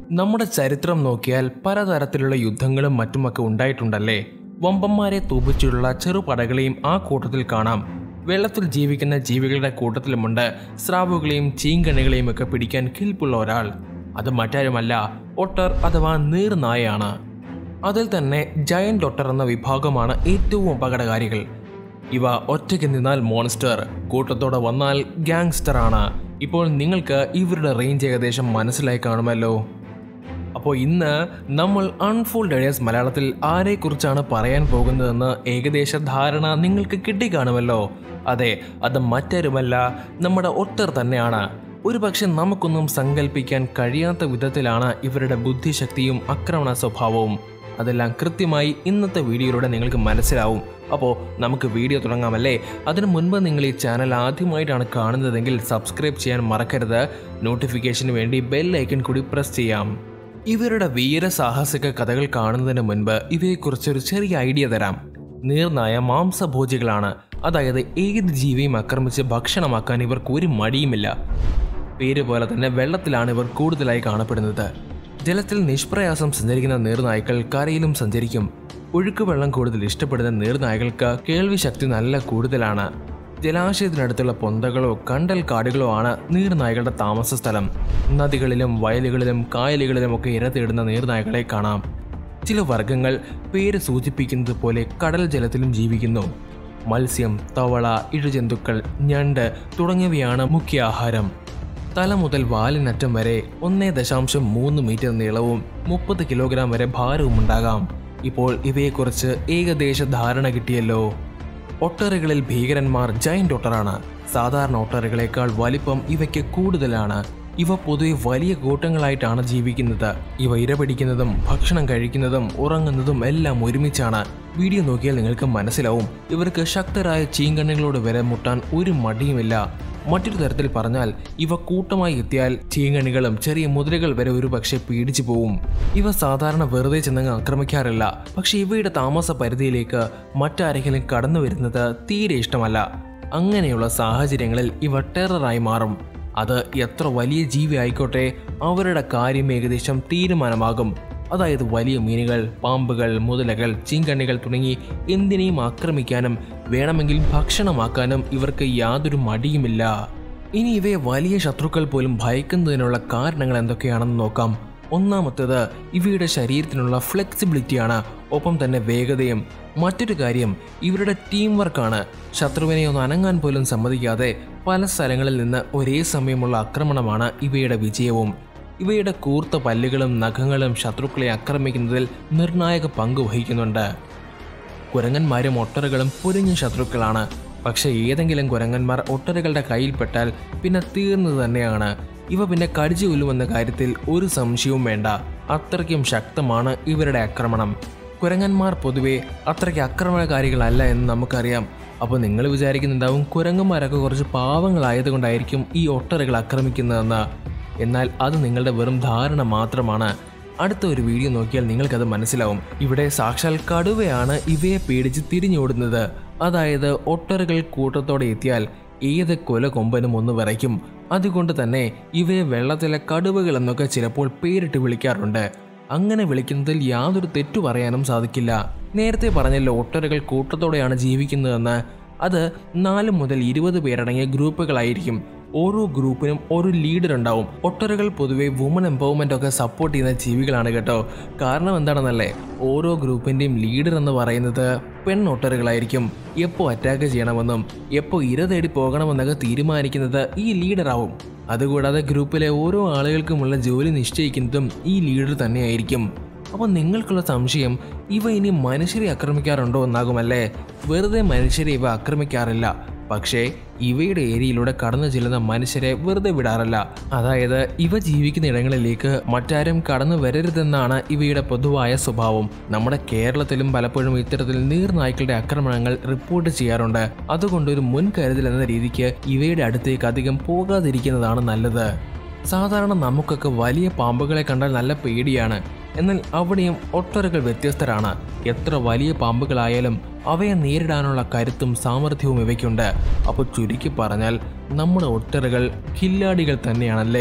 നമ്മുടെ ചരിത്രം നോക്കിയാൽ പലതരത്തിലുള്ള യുദ്ധങ്ങളും മറ്റുമൊക്കെ ഉണ്ടായിട്ടുണ്ടല്ലേ വമ്പന്മാരെ തൂപ്പിച്ചുള്ള ചെറുപടകളെയും ആ കൂട്ടത്തിൽ കാണാം വെള്ളത്തിൽ ജീവിക്കുന്ന ജീവികളുടെ കൂട്ടത്തിലുമുണ്ട് സ്രാവുകളെയും ചീങ്കണികളെയും ഒക്കെ പിടിക്കാൻ കിൽപ്പുള്ള ഒരാൾ അത് മറ്റാരുമല്ല ഒട്ടർ അഥവാ നീർനായയാണ് അതിൽ തന്നെ ജയന്റ് ഒട്ടർ എന്ന വിഭാഗമാണ് ഏറ്റവും അപകടകാരികൾ ഇവ ഒറ്റയ്ക്ക് നിന്നാൽ മോൺസ്റ്റർ കൂട്ടത്തോടെ വന്നാൽ ഗാങ്സ്റ്റർ ആണ് ഇപ്പോൾ നിങ്ങൾക്ക് ഇവരുടെ റേഞ്ച് ഏകദേശം മനസ്സിലായി കാണുമല്ലോ അപ്പോൾ ഇന്ന് നമ്മൾ അൺഫോൾഡ് ഐഡിയാസ് മലയാളത്തിൽ ആരെക്കുറിച്ചാണ് പറയാൻ പോകുന്നതെന്ന് ഏകദേശ ധാരണ നിങ്ങൾക്ക് കിട്ടിക്കാണുമല്ലോ അതെ അത് മറ്റാരുമല്ല നമ്മുടെ ഒട്ടർ തന്നെയാണ് ഒരു പക്ഷെ നമുക്കൊന്നും സങ്കല്പിക്കാൻ കഴിയാത്ത വിധത്തിലാണ് ഇവരുടെ ബുദ്ധിശക്തിയും ആക്രമണ സ്വഭാവവും അതെല്ലാം കൃത്യമായി ഇന്നത്തെ വീഡിയോയിലൂടെ നിങ്ങൾക്ക് മനസ്സിലാവും അപ്പോൾ നമുക്ക് വീഡിയോ തുടങ്ങാമല്ലേ അതിനു മുൻപ് നിങ്ങൾ ഈ ചാനൽ ആദ്യമായിട്ടാണ് കാണുന്നതെങ്കിൽ സബ്സ്ക്രൈബ് ചെയ്യാൻ മറക്കരുത് നോട്ടിഫിക്കേഷന് വേണ്ടി ബെൽ ഐക്കൺ കൂടി പ്രസ് ചെയ്യാം ഇവരുടെ വീരസാഹസിക കഥകൾ കാണുന്നതിന് മുൻപ് ഇവയെക്കുറിച്ചൊരു ചെറിയ ഐഡിയ തരാം നീർനായ മാംസഭോജികളാണ് അതായത് ഏത് ജീവിയും ആക്രമിച്ച് ഭക്ഷണമാക്കാൻ ഇവർക്ക് ഒരു മടിയുമില്ല പേര് പോലെ തന്നെ വെള്ളത്തിലാണ് ഇവർ കൂടുതലായി കാണപ്പെടുന്നത് ജലത്തിൽ നിഷ്പ്രയാസം സഞ്ചരിക്കുന്ന നീർനായ്ക്കൾ കരയിലും സഞ്ചരിക്കും ഒഴുക്ക് വെള്ളം കൂടുതൽ ഇഷ്ടപ്പെടുന്ന നീർനായകൾക്ക് കേൾവി ശക്തി നല്ല കൂടുതലാണ് ജലാശയത്തിനടുത്തുള്ള പൊന്തകളോ കണ്ടൽ കാടുകളോ ആണ് നീർനായകളുടെ താമസ സ്ഥലം നദികളിലും വയലുകളിലും കായലുകളിലും ഒക്കെ ഇര തേടുന്ന നീർനായകളെ കാണാം ചില വർഗങ്ങൾ പേര് സൂചിപ്പിക്കുന്നത് പോലെ കടൽ ജലത്തിലും ജീവിക്കുന്നു മത്സ്യം തവള ഇഴജന്തുക്കൾ ഞണ്ട് തുടങ്ങിയവയാണ് മുഖ്യ ആഹാരം തല മുതൽ വാലിനറ്റം വരെ ഒന്നേ ദശാംശം മൂന്ന് മീറ്റർ നീളവും മുപ്പത് കിലോഗ്രാം വരെ ഭാരവും ഉണ്ടാകാം ഇപ്പോൾ ഇവയെക്കുറിച്ച് ഏകദേശ ധാരണ കിട്ടിയല്ലോ ഒട്ടറുകളിൽ ഭീകരന്മാർ ജൈന്റ് ഒട്ടറാണ് സാധാരണ ഒട്ടറുകളേക്കാൾ വലിപ്പം ഇവയ്ക്ക് കൂടുതലാണ് ഇവ പൊതുവെ വലിയ കൂട്ടങ്ങളായിട്ടാണ് ജീവിക്കുന്നത് ഇവ ഇരപിടിക്കുന്നതും ഭക്ഷണം കഴിക്കുന്നതും ഉറങ്ങുന്നതും എല്ലാം ഒരുമിച്ചാണ് വീഡിയോ നോക്കിയാൽ നിങ്ങൾക്ക് മനസ്സിലാവും ഇവർക്ക് ശക്തരായ ചീങ്കണ്ണികളോട് വരെ മുട്ടാൻ ഒരു മടിയുമില്ല മറ്റൊരു തരത്തിൽ പറഞ്ഞാൽ ഇവ കൂട്ടമായി എത്തിയാൽ ചീങ്കണികളും ചെറിയ മുതലുകൾ വരെ ഒരു പക്ഷേ പേടിച്ചു പോവും ഇവ സാധാരണ വെറുതെ ചെന്നങ്ങ് ആക്രമിക്കാറില്ല പക്ഷെ ഇവയുടെ താമസ പരിധിയിലേക്ക് മറ്റാരെങ്കിലും കടന്നു വരുന്നത് തീരെ ഇഷ്ടമല്ല അങ്ങനെയുള്ള സാഹചര്യങ്ങളിൽ ഇവ ടെററായി മാറും അത് എത്ര വലിയ ജീവി ആയിക്കോട്ടെ അവരുടെ കാര്യം ഏകദേശം തീരുമാനമാകും അതായത് വലിയ മീനുകൾ പാമ്പുകൾ മുതലകൾ ചീങ്കണ്ണികൾ തുടങ്ങി എന്തിനേയും ആക്രമിക്കാനും വേണമെങ്കിൽ ഭക്ഷണമാക്കാനും ഇവർക്ക് യാതൊരു മടിയുമില്ല ഇനി ഇവയെ വലിയ ശത്രുക്കൾ പോലും ഭയക്കുന്നതിനുള്ള കാരണങ്ങൾ എന്തൊക്കെയാണെന്ന് നോക്കാം ഒന്നാമത്തേത് ഇവയുടെ ശരീരത്തിനുള്ള ഫ്ലെക്സിബിലിറ്റിയാണ് ഒപ്പം തന്നെ വേഗതയും മറ്റൊരു കാര്യം ഇവരുടെ ടീം വർക്കാണ് ശത്രുവിനെ ഒന്ന് അനങ്ങാൻ പോലും സമ്മതിക്കാതെ പല സ്ഥലങ്ങളിൽ നിന്ന് ഒരേ സമയമുള്ള ആക്രമണമാണ് ഇവയുടെ വിജയവും ഇവയുടെ കൂർത്ത പല്ലുകളും നഖങ്ങളും ശത്രുക്കളെ ആക്രമിക്കുന്നതിൽ നിർണായക പങ്ക് വഹിക്കുന്നുണ്ട് കുരങ്ങന്മാരും ഒട്ടറുകളും പൊരിഞ്ഞ ശത്രുക്കളാണ് പക്ഷേ ഏതെങ്കിലും കുരങ്ങന്മാർ ഒട്ടറുകളുടെ കയ്യിൽപ്പെട്ടാൽ പിന്നെ തീർന്നു തന്നെയാണ് ഇവ പിന്നെ കടിച്ചു കൊല്ലുമെന്ന കാര്യത്തിൽ ഒരു സംശയവും വേണ്ട അത്രയ്ക്കും ശക്തമാണ് ഇവരുടെ ആക്രമണം കുരങ്ങന്മാർ പൊതുവെ അത്രയ്ക്ക് ആക്രമണകാരികളല്ല എന്ന് നമുക്കറിയാം അപ്പോൾ നിങ്ങൾ വിചാരിക്കുന്നുണ്ടാവും കുരങ്ങന്മാരൊക്കെ കുറച്ച് പാവങ്ങളായതുകൊണ്ടായിരിക്കും ഈ ഒട്ടറുകൾ ആക്രമിക്കുന്നതെന്ന് എന്നാൽ അത് നിങ്ങളുടെ വെറും ധാരണ മാത്രമാണ് അടുത്ത ഒരു വീഡിയോ നോക്കിയാൽ നിങ്ങൾക്കത് മനസ്സിലാവും ഇവിടെ സാക്ഷാൽ കടുവയാണ് ഇവയെ പേടിച്ച് തിരിഞ്ഞോടുന്നത് അതായത് ഒട്ടറുകൾ കൂട്ടത്തോടെ എത്തിയാൽ ഏത് കൊല കൊമ്പനും ഒന്ന് വിറയ്ക്കും അതുകൊണ്ട് തന്നെ ഇവയെ വെള്ളത്തിലെ കടുവകൾ എന്നൊക്കെ ചിലപ്പോൾ പേരിട്ട് വിളിക്കാറുണ്ട് അങ്ങനെ വിളിക്കുന്നതിൽ യാതൊരു തെറ്റു പറയാനും സാധിക്കില്ല നേരത്തെ പറഞ്ഞല്ലോ ഒട്ടറുകൾ കൂട്ടത്തോടെയാണ് ജീവിക്കുന്നതെന്ന് അത് നാല് മുതൽ ഇരുപത് പേരടങ്ങിയ ഗ്രൂപ്പുകളായിരിക്കും ഓരോ ഗ്രൂപ്പിനും ഒരു ലീഡർ ഉണ്ടാവും ഒട്ടറുകൾ പൊതുവെ വുമൺ എംപവർമെൻ്റ് ഒക്കെ സപ്പോർട്ട് ചെയ്യുന്ന ജീവികളാണ് കേട്ടോ കാരണം എന്താണെന്നല്ലേ ഓരോ ഗ്രൂപ്പിൻ്റെയും ലീഡർ എന്ന് പറയുന്നത് പെൺ ഒട്ടറുകളായിരിക്കും എപ്പോൾ അറ്റാക്ക് ചെയ്യണമെന്നും എപ്പോൾ ഇര തേടി പോകണമെന്നൊക്കെ തീരുമാനിക്കുന്നത് ഈ ലീഡറാവും അതുകൂടാതെ ഗ്രൂപ്പിലെ ഓരോ ആളുകൾക്കുമുള്ള ജോലി നിശ്ചയിക്കുന്നതും ഈ ലീഡർ തന്നെയായിരിക്കും അപ്പോൾ നിങ്ങൾക്കുള്ള സംശയം ഇവ ഇനി മനുഷ്യരെ ആക്രമിക്കാറുണ്ടോ എന്നാകുമല്ലേ വെറുതെ മനുഷ്യരെ ഇവ ആക്രമിക്കാറില്ല പക്ഷേ ഇവയുടെ ഏരിയയിലൂടെ കടന്നു ചെല്ലുന്ന മനുഷ്യരെ വെറുതെ വിടാറില്ല അതായത് ഇവ ജീവിക്കുന്ന ഇടങ്ങളിലേക്ക് മറ്റാരും കടന്നു വരരുതെന്നാണ് ഇവയുടെ പൊതുവായ സ്വഭാവം നമ്മുടെ കേരളത്തിലും പലപ്പോഴും ഇത്തരത്തിൽ നീർനായ്ക്കളുടെ ആക്രമണങ്ങൾ റിപ്പോർട്ട് ചെയ്യാറുണ്ട് അതുകൊണ്ട് ഒരു മുൻകരുതൽ എന്ന രീതിക്ക് ഇവയുടെ അടുത്തേക്ക് അധികം പോകാതിരിക്കുന്നതാണ് നല്ലത് സാധാരണ നമുക്കൊക്കെ വലിയ പാമ്പുകളെ കണ്ടാൽ നല്ല പേടിയാണ് എന്നാൽ അവിടെയും ഒട്ടറുകൾ വ്യത്യസ്തരാണ് എത്ര വലിയ പാമ്പുകളായാലും അവയെ നേരിടാനുള്ള കരുത്തും സാമർഥ്യവും ഇവയ്ക്കുണ്ട് അപ്പോൾ ചുരുക്കി പറഞ്ഞാൽ നമ്മുടെ ഒട്ടറുകൾ കില്ലാടികൾ തന്നെയാണല്ലേ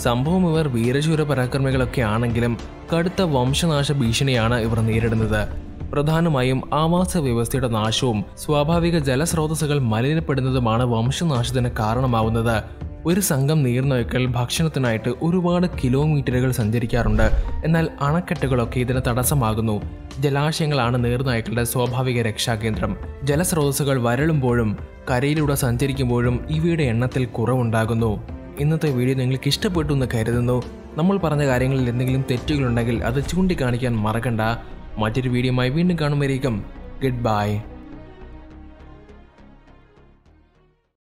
സംഭവം ഇവർ വീരശൂര പരാക്രമികളൊക്കെ ആണെങ്കിലും കടുത്ത വംശനാശ ഭീഷണിയാണ് ഇവർ നേരിടുന്നത് പ്രധാനമായും ആവാസ വ്യവസ്ഥയുടെ നാശവും സ്വാഭാവിക ജലസ്രോതസ്സുകൾ മലിനപ്പെടുന്നതുമാണ് വംശനാശത്തിന് കാരണമാവുന്നത് ഒരു സംഘം നീർനായ്ക്കൾ ഭക്ഷണത്തിനായിട്ട് ഒരുപാട് കിലോമീറ്ററുകൾ സഞ്ചരിക്കാറുണ്ട് എന്നാൽ അണക്കെട്ടുകളൊക്കെ ഇതിന് തടസ്സമാകുന്നു ജലാശയങ്ങളാണ് നീർനായ്ക്കളുടെ സ്വാഭാവിക രക്ഷാകേന്ദ്രം ജലസ്രോതസ്സുകൾ വരളുമ്പോഴും കരയിലൂടെ സഞ്ചരിക്കുമ്പോഴും ഇവയുടെ എണ്ണത്തിൽ കുറവുണ്ടാകുന്നു ഇന്നത്തെ വീഡിയോ നിങ്ങൾക്ക് ഇഷ്ടപ്പെട്ടു എന്ന് കരുതുന്നു നമ്മൾ പറഞ്ഞ കാര്യങ്ങളിൽ എന്തെങ്കിലും തെറ്റുകളുണ്ടെങ്കിൽ അത് ചൂണ്ടിക്കാണിക്കാൻ മറക്കണ്ട മറ്റൊരു വീഡിയോയുമായി വീണ്ടും കാണുമ്പോഴേക്കും ഗുഡ് ബൈ